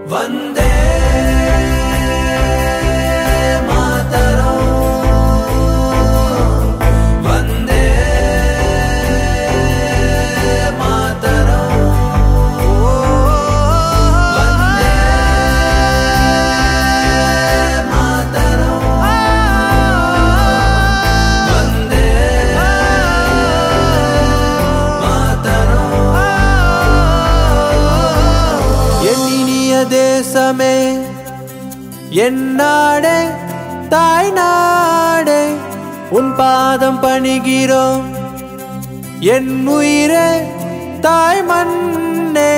வந்தே மாதரம் வந்தே மாதரம் வந்தே மாதரம் வந்தே மாதரம் என் இனிய தேசமே என் நாடே தாய் நாடே உன் பாதம் பணிகிறோம் என் உயிரே தாய் மண்ணே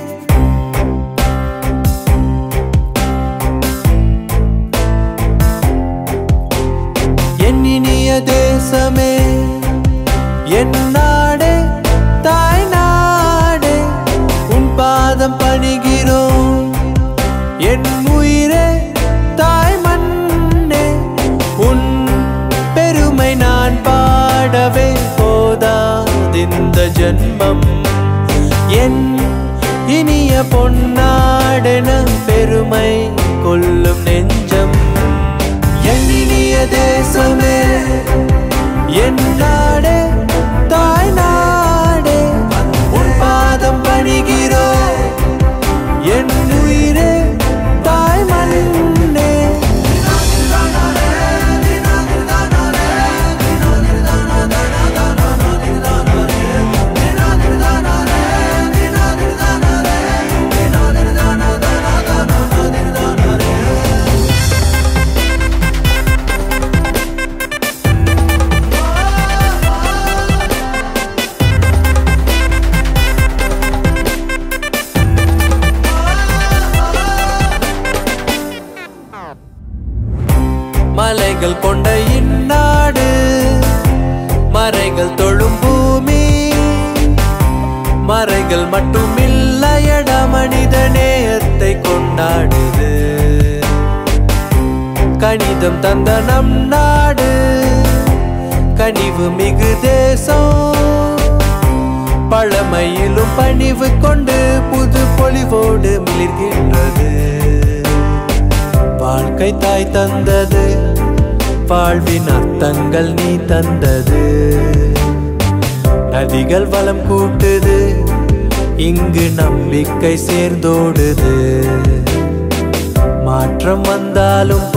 என் இனிய தேசமே என் நாடே தாய் நாடே உன் பாதம் பணிகிறோம் என் உயிரே தாய் மண்ணே உன் பெருமை நான் பாடவே போதாதிந்த ஜன்மம் என் இனிய பொன்னாடென பெருமை கொள்ளும் நெஞ்சம் என் இனிய தேசமே என் நாடே தாய் நாடே உன் பாதம் பணிகிறோ என் உயிரே தாய் மண்ணே மலைகள் கொண்ட இந்நாடு மறைகள் தொழும் பூமி மறைகள் மட்டும் இல்லையட மனித நேயத்தை கொண்டாடுது கணிதம் தந்த நம் நாடு கனிவு மிகு தேசம் பழமையிலும் பணிவு கொண்டு புது பொலிவோடு மிளிர்கின்றது வாழ்க்கை தாய் தந்தது வாழ்வின் அர்த்தங்கள் நீ தந்தது நதிகள் வளம் கூட்டுது இங்கு நம்பிக்கை சேர்ந்தோடுது மாற்றம் வந்தாலும்